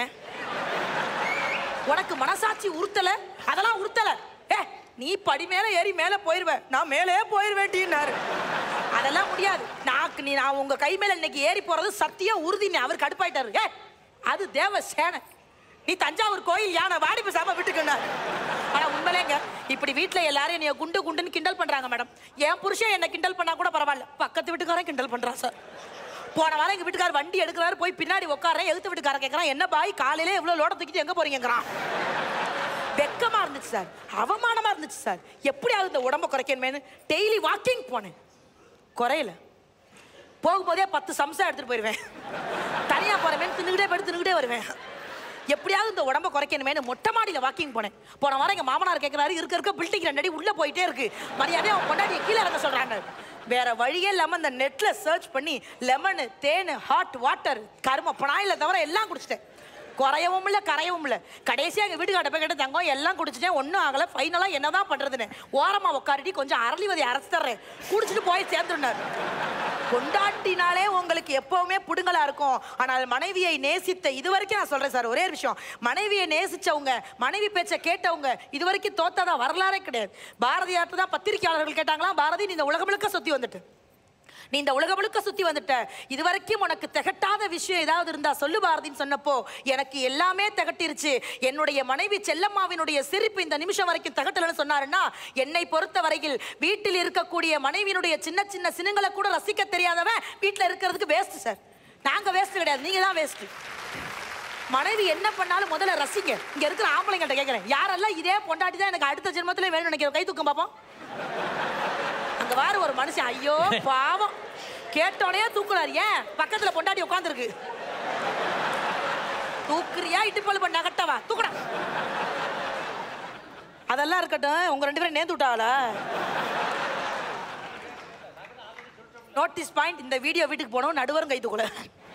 உனக்கு மனசாட்சி உறுத்தல அதெல்லாம் உறுத்தல ஏ நீ படி மேல ஏறி மேல போயிருவ நான் மேலே போயிருவேட்டின்னாரு அதெல்லாம் முடியாது நான் நீ நான் உங்க கை மேல இன்னைக்கு ஏறி போறது சத்தியம் உறுதின்னு அவர் கடுப்பாயிட்டாரு ஏ அது தேவ சேனை நீ தஞ்சாவூர் கோயில் யானை வாடி பேசாம விட்டுக்குன்னாரு ஆனா உண்மையிலேங்க இப்படி வீட்ல எல்லாரும் என்னைய குண்டு குண்டுன்னு கிண்டல் பண்றாங்க மேடம் என் புருஷன் என்ன கிண்டல் பண்ணா கூட பரவாயில்ல பக்கத்து வீட்டுக்காரன் கிண்டல் பண்றான் சார் போன வாரம் எங்க வீட்டுக்காரர் வண்டி எடுக்கிறாரு போய் பின்னாடி உட்காரேன் எழுத்து வீட்டுக்காரன் கேட்கறான் என்ன பாய் காலையில எவ்வளவு லோட தூக்கிட்டு எங்க போறீங்கிறான் வெக்கமா இருந்துச்சு சார் அவமானமா இருந்துச்சு சார் எப்படியாவது இந்த உடம்ப குறைக்கணுமேனு டெய்லி வாக்கிங் போனேன் குறையல போகும்போதே பத்து சம்சா எடுத்துட்டு போயிருவேன் தனியா போறேன் தின்னுக்கிட்டே போயிட்டு தின்னுக்கிட்டே வருவேன் எப்படியாவது இந்த உடம்ப குறைக்கணுமேனு மொட்டை மாடியில வாக்கிங் போனேன் போன வாரம் எங்க மாமனார் கேட்கிறாரு இருக்க இருக்க பில்டிங் ரெண்டு அடி உள்ள போயிட்டே இருக்கு மரியாதையா அவன் கொண்டாடி கீழே இறங்க சொல்றாங்க வேற வழியே இல்லாம இந்த நெட்ல சர்ச் பண்ணி லெமனு தேனு ஹாட் வாட்டர் கரும பனாயில தவிர எல்லாம் குடிச்சிட்டேன் குறையவும் இல்லை கரையவும் இல்லை கடைசியாக எங்கள் வீட்டுக்காட்ட போய் கேட்டு தங்கம் எல்லாம் குடிச்சிட்டேன் ஒன்றும் ஆகலை ஃபைனலாக என்னதான் பண்றதுன்னு ஓரமாக உட்காரிட்டி கொஞ்சம் அரளிவதி அரைச்சு தர்றேன் குடிச்சிட்டு போய் சேர்ந்துருந்தார் கொண்டாட்டினாலே உங்களுக்கு எப்பவுமே புடுங்கலா இருக்கும் ஆனால் மனைவியை நேசித்த இது வரைக்கும் நான் சொல்றேன் சார் ஒரே ஒரு விஷயம் மனைவியை நேசிச்சவங்க மனைவி பேச்சை கேட்டவங்க இது வரைக்கும் தோத்ததா வரலாறே கிடையாது பாரதியார்ட்ட தான் பத்திரிகையாளர்கள் கேட்டாங்களா பாரதி நீ இந்த உலகம் முழுக்க சுத்தி வந்துட்டு நீ இந்த உலகம் முழுக்க சுத்தி வந்துட்ட இது வரைக்கும் உனக்கு திகட்டாத விஷயம் ஏதாவது இருந்தா சொல்லு பாரதின்னு சொன்னப்போ எனக்கு எல்லாமே திகட்டிருச்சு என்னுடைய மனைவி செல்லம்மாவினுடைய சிரிப்பு இந்த நிமிஷம் வரைக்கும் திகட்டலன்னு சொன்னாருன்னா என்னை பொறுத்த வரையில் வீட்டில் இருக்கக்கூடிய மனைவியினுடைய சின்ன சின்ன சின்னங்களை கூட ரசிக்க தெரியாதவன் வீட்டில் இருக்கிறதுக்கு வேஸ்ட் சார் நாங்க வேஸ்ட் கிடையாது நீங்க தான் வேஸ்ட் மனைவி என்ன பண்ணாலும் முதல்ல ரசிங்க இங்க இருக்கிற ஆம்பளைங்கள்ட்ட கேட்கிறேன் யாரெல்லாம் இதே பொண்டாட்டி தான் எனக்கு அடுத்த ஜென்மத்திலே வேணும்னு நினைக்கிறோம் கை தூக்கம் பார்ப்போம் அங்க வாரு ஒரு மனுஷன் ஐயோ பாவம் கேட்டோடனே தூக்குறாரு ஏன் பக்கத்துல பொண்டாட்டி உட்காந்துருக்கு தூக்குறியா இட்டுப்பல் பண்ண நகட்டவா தூக்குடா அதெல்லாம் இருக்கட்டும் உங்க ரெண்டு பேரும் நேர்ந்து விட்டாங்களா நோட்டீஸ் பாயிண்ட் இந்த வீடியோ வீட்டுக்கு போனோம் நடுவரும் கை தூக்கல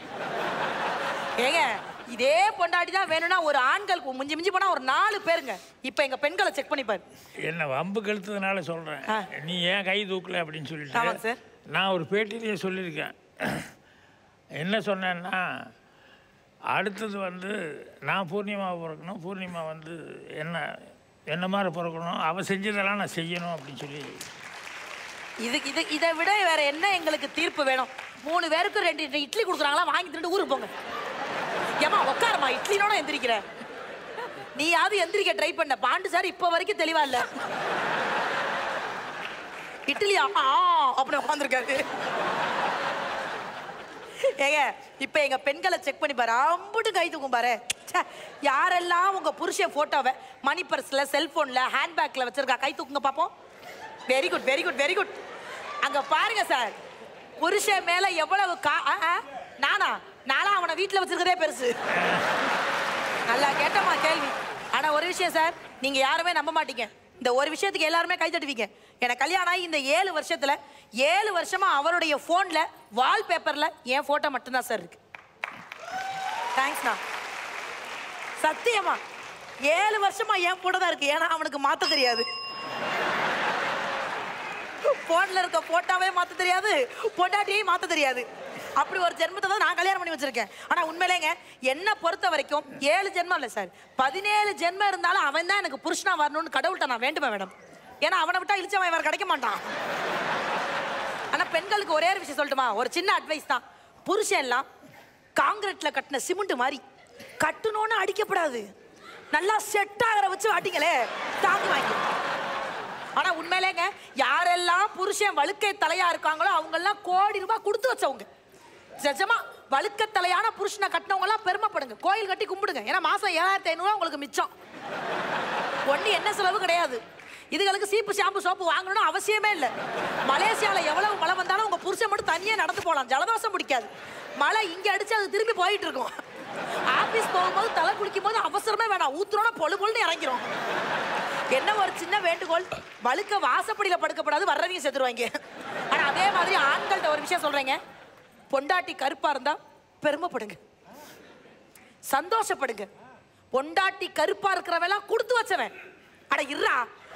ஏங்க இதே பொண்டாட்டி தான் வேணும்னா ஒரு ஆண்கள் மிஞ்சி மிஞ்சி போனா ஒரு நாலு பேருங்க இப்போ எங்க பெண்களை செக் பண்ணி பாரு என்ன வம்பு கழுத்ததுனால சொல்கிறேன் ஆ. நீ ஏன் கை தூக்கல அப்படின்னு ஆமாங்க சொல்லிட்டு சார். நான் ஒரு பேட்டிலேயே சொல்லியிருக்கேன் என்ன சொன்னேன்னா அடுத்தது வந்து நான் பூர்ணிமாவை பிறக்கணும் பூர்ணிமா வந்து என்ன என்ன மாதிரி பிறக்கணும் அவள் செஞ்சதெல்லாம் நான் செய்யணும் அப்படின்னு சொல்லி இதுக்கு இது இதை விட வேற என்ன எங்களுக்கு தீர்ப்பு வேணும் மூணு பேருக்கு ரெண்டு ரெண்டு இட்லி கொடுக்குறாங்களா வாங்கி திண்டு ஊருக்கு போங்க ஏமா உட்காரமா இட்லினோட எந்திரிக்கிற நீயாவது எந்திரிக்க ட்ரை பண்ண பாண்டு சார் இப்போ வரைக்கும் தெளிவா இல்ல இட்லி ஆ ஆ, அப்படி உட்காந்துருக்காரு ஏங்க இப்ப எங்க பெண்களை செக் பண்ணி பாரு அம்புட்டு கை தூக்கும் பாரு ச்சே, யாரெல்லாம் உங்க புருஷன் போட்டோவை மணி பர்ஸ்ல செல்போன்ல ஹேண்ட்பேக்ல வச்சிருக்கா கை தூக்குங்க பாப்போம் very good very good very good அங்க பாருங்க சார் புருஷன் மேல எவ்வளவு கா ஆ, ஆ, நானா நானா அவனை வீட்டுல வச்சிருக்கதே பெருசு நல்லா கேட்டமா கேள்வி ஆனா ஒரு விஷயம் சார் நீங்க யாருமே நம்ப மாட்டீங்க இந்த ஒரு விஷயத்துக்கு எல்லாருமே கை தட்டுவீங்க எனக்கு கல்யாணம் ஆகி இந்த ஏழு வருஷத்துல ஏழு வருஷமா அவருடைய போன்ல வால்பேப்பர்ல என் போட்டோ மட்டும்தான் சார் இருக்கு தேங்க்ஸ்ண்ணா சத்தியமா ஏழு வருஷமா என் போட்டோ தான் இருக்கு ஏன்னா அவனுக்கு மாத்த தெரியாது போன்ல இருக்க போட்டாவே மாத்த தெரியாது பொண்டாட்டியையும் மாத்த தெரியாது அப்படி ஒரு ஜென்மத்தை தான் நான் கல்யாணம் பண்ணி வச்சிருக்கேன் ஆனா உண்மையிலேங்க என்ன பொறுத்த வரைக்கும் ஏழு ஜென்மம் இல்லை சார் பதினேழு ஜென்மம் இருந்தாலும் அவன் தான் எனக்கு புருஷனா வரணும்னு கடவுள்கிட்ட நான் வேண்டுமே மேடம் ஏன்னா அவனை விட்டா இழிச்சவன் வேற கிடைக்க மாட்டான் ஆனா பெண்களுக்கு ஒரே ஒரு விஷயம் சொல்லட்டுமா ஒரு சின்ன அட்வைஸ் தான் புருஷன் எல்லாம் காங்கிரீட்ல கட்டின சிமெண்ட் மாதிரி கட்டணும்னு அடிக்கப்படாது நல்லா செட் ஆகிற வச்சு வாட்டிங்களே தாங்கி வாங்கி ஆனா உண்மையிலேங்க யாரெல்லாம் புருஷன் வழுக்கை தலையா இருக்காங்களோ அவங்க எல்லாம் கோடி ரூபாய் கொடுத்து வச்சவங்க நிஜமா வழுக்க தலையான புருஷனை கட்டினவங்க எல்லாம் பெருமைப்படுங்க கோயில் கட்டி கும்பிடுங்க ஏன்னா மாசம் ஏழாயிரத்தி ஐநூறுவா உங்களுக்கு மிச்சம் ஒண்ணு என்ன செலவு கிடையாது இதுகளுக்கு சீப்பு ஷாம்பு சோப்பு வாங்கணும்னு அவசியமே இல்லை மலேசியால எவ்வளவு மழை வந்தாலும் உங்க புருஷன் மட்டும் தனியே நடந்து போகலாம் ஜலதோஷம் பிடிக்காது மழை இங்க அடிச்சு அது திரும்பி போயிட்டு இருக்கும் ஆபீஸ் போகும்போது தலை குளிக்கும் போது அவசரமே வேணாம் ஊத்துறோட பொழு பொழுன்னு இறங்கிறோம் என்ன ஒரு சின்ன வேண்டுகோள் வழுக்க வாசப்படியில படுக்கப்படாது வர்றவங்க செத்துருவாங்க ஆனா அதே மாதிரி ஆண்கள்ட்ட ஒரு விஷயம் சொல்றேங்க பொண்டாட்டி கருப்பா இருந்தா பெருமைப்படுங்க சந்தோஷப்படுங்க பொண்டாட்டி கருப்பா இருக்கிறவெல்லாம் கொடுத்து வச்சவன் அட இருறா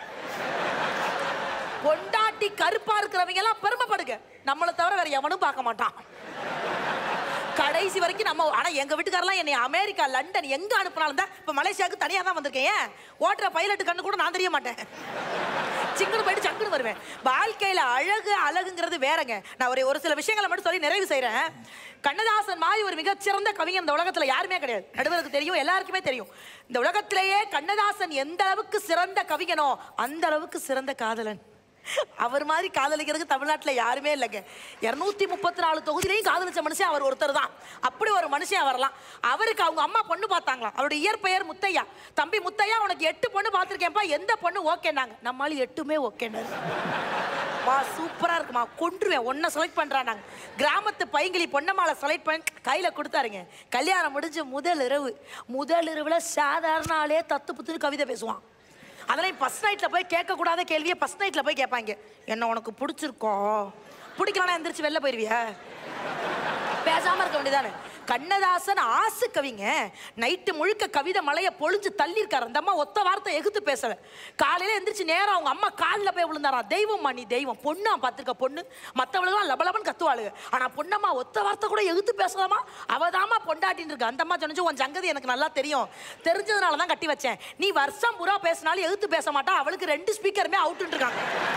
பொண்டாட்டி கருப்பா இருக்கிறவங்க எல்லாம் பெருமைப்படுங்க நம்மளை தவிர வேற எவனும் பார்க்க மாட்டான் கடைசி வரைக்கும் நம்ம ஆனா எங்க வீட்டுக்காரெல்லாம் என்னை அமெரிக்கா லண்டன் எங்க அனுப்புனாலும் தான் இப்ப மலேசியாவுக்கு தனியா தான் வந்திருக்கேன் ஏன் ஓட்டுற பைலட் கண்ணு கூட நான் தெரிய மாட்டேன் சிங்குன்னு போயிட்டு சங்குன்னு வருவேன் வாழ்க்கையில அழகு அழகுங்கிறது வேறங்க நான் ஒரு ஒரு சில விஷயங்களை மட்டும் சொல்லி நிறைவு செய்றேன் கண்ணதாசன் மாதிரி ஒரு மிகச்சிறந்த கவிஞர் இந்த உலகத்துல யாருமே கிடையாது நடுவருக்கு தெரியும் எல்லாருக்குமே தெரியும் இந்த உலகத்திலேயே கண்ணதாசன் எந்த அளவுக்கு சிறந்த கவிஞனோ அந்த அளவுக்கு சிறந்த காதலன் அவர் மாதிரி காதலிக்கிறதுக்கு தமிழ்நாட்டில் யாருமே இல்லைங்க இரநூத்தி முப்பத்தி நாலு தொகுதியிலையும் காதலிச்ச மனுஷன் அவர் ஒருத்தர் தான் அப்படி ஒரு மனுஷன் வரலாம் அவருக்கு அவங்க அம்மா பொண்ணு பார்த்தாங்களாம் அவருடைய இயற்பெயர் முத்தையா தம்பி முத்தையா உனக்கு எட்டு பொண்ணு பார்த்துருக்கேன்ப்பா எந்த பொண்ணு ஓகேனாங்க நம்மளால எட்டுமே ஓகேனாரு வா சூப்பரா இருக்குமா கொன்றுவேன் ஒன்ன செலக்ட் பண்றானாங்க கிராமத்து பைங்கிலி பொன்னம்மாளை செலக்ட் பண்ணி கையில கொடுத்தாருங்க கல்யாணம் முடிஞ்சு முதல் இரவு முதல் இரவுல சாதாரண ஆளே தத்து புத்துன்னு கவிதை பேசுவான் அதெல்லாம் ஃபர்ஸ்ட் நைட்ல போய் கேட்க கூடாத கேள்வியை ஃபர்ஸ்ட் நைட்ல போய் கேட்பாங்க என்ன உனக்கு பிடிச்சிருக்கோ பிடிக்கலன்னா எந்திரிச்சு வெளில போயிருவியா பேசாம இருக்க வேண்டியதானே கண்ணதாசன் ஆசு கவிங்க நைட்டு முழுக்க கவிதை மலைய பொழிஞ்சு தள்ளியிருக்காரு அந்த அம்மா ஒத்த வார்த்தை எகுத்து பேசல காலையில எந்திரிச்சு நேரம் அவங்க அம்மா காலில் போய் விழுந்தாராம் தெய்வம் நீ தெய்வம் பொண்ணா பார்த்துருக்க பொண்ணு மற்றவளுக்கு லபலபன் கத்துவாளுங்க ஆனா பொண்ணம்மா ஒத்த வார்த்தை கூட எகுத்து பேசலாமா அவதாமா பொண்டாட்டின்னு இருக்கு அந்த அம்மா சொன்னச்சு உன் சங்கதி எனக்கு நல்லா தெரியும் தெரிஞ்சதுனால தான் கட்டி வச்சேன் நீ வருஷம் பூரா பேசினாலும் எகுத்து பேச மாட்டா அவளுக்கு ரெண்டு ஸ்பீக்கருமே அவுட்டுன்னு இருக்காங்க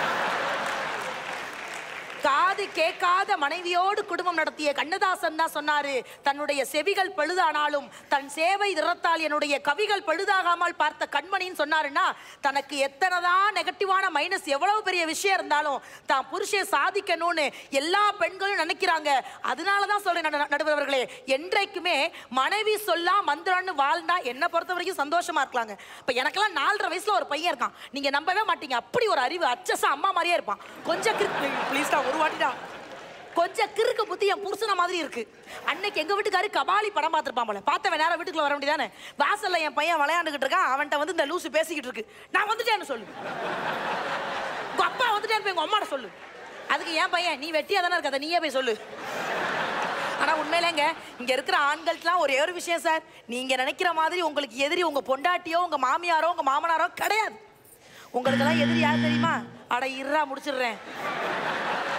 காது கேட்காத மனைவியோடு குடும்பம் நடத்திய கண்ணதாசன் தான் சொன்னாரு தன்னுடைய செவிகள் பழுதானாலும் தன் சேவை திறத்தால் என்னுடைய கவிகள் பழுதாகாமல் பார்த்த கண்மணின்னு சொன்னாருன்னா தனக்கு எத்தனைதான் நெகட்டிவான மைனஸ் எவ்வளவு பெரிய விஷயம் இருந்தாலும் தான் புருஷன் சாதிக்கணும்னு எல்லா பெண்களும் நினைக்கிறாங்க அதனால தான் சொல்றேன் நடு- நடுவர்களே என்றைக்குமே மனைவி சொல்லா மந்திரம்னு வாழ்ந்தா என்னை பொறுத்த வரைக்கும் சந்தோஷமா இருக்கலாங்க இப்ப எனக்கெல்லாம் நாலரை வயசுல ஒரு பையன் இருக்கான் நீங்க நம்பவே மாட்டீங்க அப்படி ஒரு அறிவு அச்சசா அம்மா மாதிரியே இருப்பான் கொஞ்சம் ப்ளீஸ்டா ஒரு வாட்டிடா கொஞ்சம் கிறுக்கு புத்தி என் புருஷன மாதிரி இருக்கு அன்னைக்கு எங்க வீட்டுக்காரு கபாலி படம் பார்த்திருப்பான் போல பார்த்தவன் நேரம் வீட்டுக்குள்ள வர வேண்டியதானே வாசல்ல என் பையன் விளையாண்டுகிட்டு இருக்கான் அவன்கிட்ட வந்து இந்த லூசு பேசிக்கிட்டு இருக்கு நான் வந்துட்டேன்னு சொல்லு உங்க அப்பா வந்துட்டேன்னு போய் உங்க அம்மாட்ட சொல்லு அதுக்கு என் பையன் நீ வெட்டியா தானே இருக்காத நீயே போய் சொல்லு ஆனா உண்மையிலேங்க இங்க இருக்கிற ஆண்கள்லாம் ஒரே ஒரு விஷயம் சார் நீங்க நினைக்கிற மாதிரி உங்களுக்கு எதிரி உங்க பொண்டாட்டியோ உங்க மாமியாரோ உங்க மாமனாரோ கிடையாது உங்களுக்கெல்லாம் எதிரி யார் தெரியுமா அட இருறா முடிச்சிடுறேன்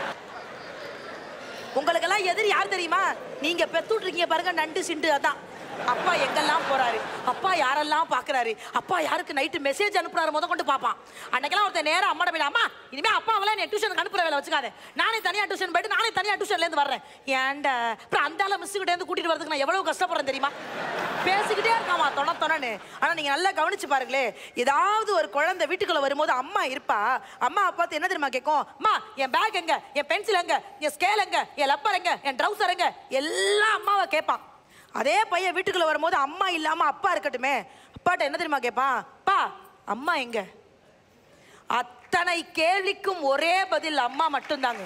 உங்களுக்கெல்லாம் எதிரி யார் தெரியுமா நீங்க பெத்துட்டு இருக்கீங்க பாருங்க நண்டு சிண்டு அதான் அப்பா எங்கெல்லாம் போறாரு அப்பா யாரெல்லாம் பாக்குறாரு அப்பா யாருக்கு நைட்டு மெசேஜ் அனுப்புறாரு முத கொண்டு பார்ப்பான் அன்னைக்கெல்லாம் ஒருத்தன் நேரம் அம்மாட்ட போய் அம்மா இனிமே அப்பாவெல்லாம் நீ டியூஷனுக்கு அனுப்புற வேலை வச்சுக்காத நானே தனியா டியூஷன் போயிட்டு நானே தனியா டியூஷன்ல இருந்து வர்றேன் ஏன்டா அப்புறம் அந்த ஆள மிஸ் கிட்ட இருந்து கூட்டிட்டு வரதுக்கு நான் எவ்வளவு கஷ்டப்படுறேன் தெரியுமா பேசிக்கிட்டே இருக்காமா தொண தொணன்னு ஆனா நீங்க நல்லா கவனிச்சு பாருங்களே ஏதாவது ஒரு குழந்தை வீட்டுக்குள்ள வரும்போது அம்மா இருப்பா அம்மா பார்த்து என்ன தெரியுமா கேட்கும் அம்மா என் பேக் எங்க என் பென்சில் எங்க என் ஸ்கேல் எங்க என் லப்பர் எங்க என் ட்ரௌசர் எங்க எல்லாம் அம்மாவை கேட்பான் அதே பையன் வீட்டுக்குள்ள வரும்போது அம்மா இல்லாம அப்பா இருக்கட்டுமே அப்பாட்ட என்ன தெரியுமா கேட்பான் பா அம்மா எங்க அத்தனை கேள்விக்கும் ஒரே பதில் அம்மா மட்டும்தாங்க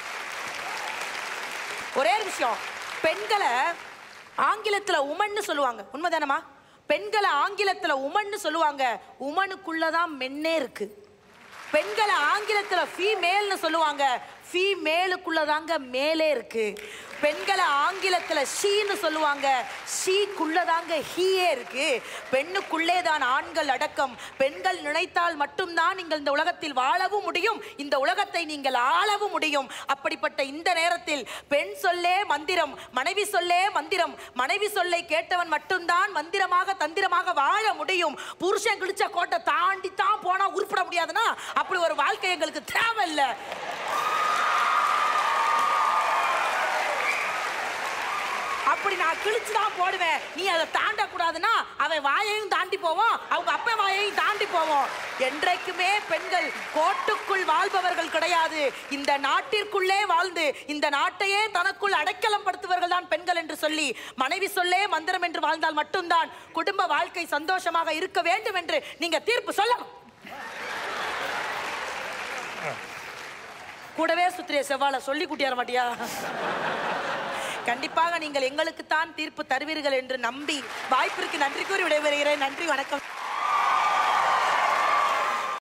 ஒரே ஒரு விஷயம் பெண்களை ஆங்கிலத்துல உமன்னு சொல்லுவாங்க உண்மைதானமா பெண்களை ஆங்கிலத்துல உமன்னு சொல்லுவாங்க உமனுக்குள்ளதான் மென்னே இருக்கு பெண்களை ஆங்கிலத்துல ஃபீமேல்னு சொல்லுவாங்க ஃபீமேலுக்குள்ளதாங்க மேலே இருக்கு பெண்களை ஆங்கிலத்துல ஷீன்னு சொல்லுவாங்க ஷீக்குள்ளதாங்க ஹீயே இருக்கு பெண்ணுக்குள்ளே தான் ஆண்கள் அடக்கம் பெண்கள் நினைத்தால் மட்டும்தான் நீங்கள் இந்த உலகத்தில் வாழவும் முடியும் இந்த உலகத்தை நீங்கள் ஆளவும் முடியும் அப்படிப்பட்ட இந்த நேரத்தில் பெண் சொல்லே மந்திரம் மனைவி சொல்லே மந்திரம் மனைவி சொல்லை கேட்டவன் மட்டும்தான் மந்திரமாக தந்திரமாக வாழ முடியும் புருஷன் கிழிச்ச கோட்டை தாண்டி தான் போனா உருப்பட முடியாதுன்னா அப்படி ஒரு வாழ்க்கை எங்களுக்கு தேவையில்லை அப்படி நான் கிழிச்சு தான் போடுவேன் நீ அதை தாண்டக்கூடாதுன்னா அவன் வாயையும் தாண்டி போவோம் அவங்க அப்பா வாயையும் தாண்டி போவோம் என்றைக்குமே பெண்கள் கோட்டுக்குள் வாழ்பவர்கள் கிடையாது இந்த நாட்டிற்குள்ளே வாழ்ந்து இந்த நாட்டையே தனக்குள் அடைக்கலம் படுத்துவர்கள் தான் பெண்கள் என்று சொல்லி மனைவி சொல்லே மந்திரம் என்று வாழ்ந்தால் மட்டும்தான் குடும்ப வாழ்க்கை சந்தோஷமாக இருக்க வேண்டும் என்று நீங்க தீர்ப்பு சொல்லணும் கூடவே சுத்திரிய செவ்வாழை சொல்லி கூட்டியார மாட்டியா கண்டிப்பாக நீங்கள் எங்களுக்குத்தான் தீர்ப்பு தருவீர்கள் என்று நம்பி வாய்ப்பிற்கு நன்றி கூறி விடைபெறுகிறேன் நன்றி வணக்கம்